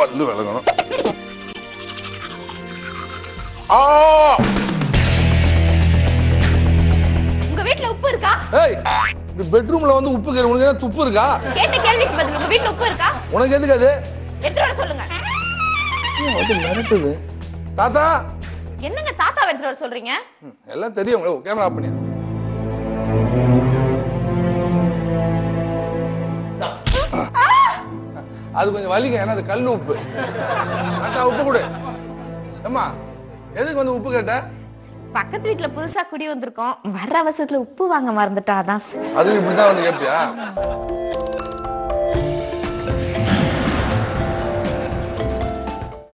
பல்லு விளங்கணும் ஆ உங்க வீட்ல உப்பு இருக்கா ஏய் இந்த பெட்ரூம்ல வந்து உப்பு கறி உனக்கு என்ன துப்பு இருக்கா கேட்ட கேள்விக்கு பதில் உங்க வீட்ல உப்பு இருக்கா உனக்கு எதுக்கு அது எடுத்துட்டு வர சொல்லுங்க ஏன் வந்து மிரட்டுது தாத்தா என்னங்க தாத்தா எடுத்துட்டு வர சொல்றீங்க ம், எல்லாம் தெரியும் உங்களுக்கு கேமரா ஆஃப் பண்ணி அது கொஞ்சம் வலிங்க ஏன்னா அது கல் உப்பு தாத்தா உப்பு கொடு ஏம்மா எதுக்கு வந்து உப்பு கேட்ட பக்கத்து வீட்ல புதுசா குடி வந்திருக்கோம் வர்ற அவசரத்துல உப்பு வாங்க மறந்துட்டா அதான் அதுவும் இப்படிதான் வந்து கேட்பியா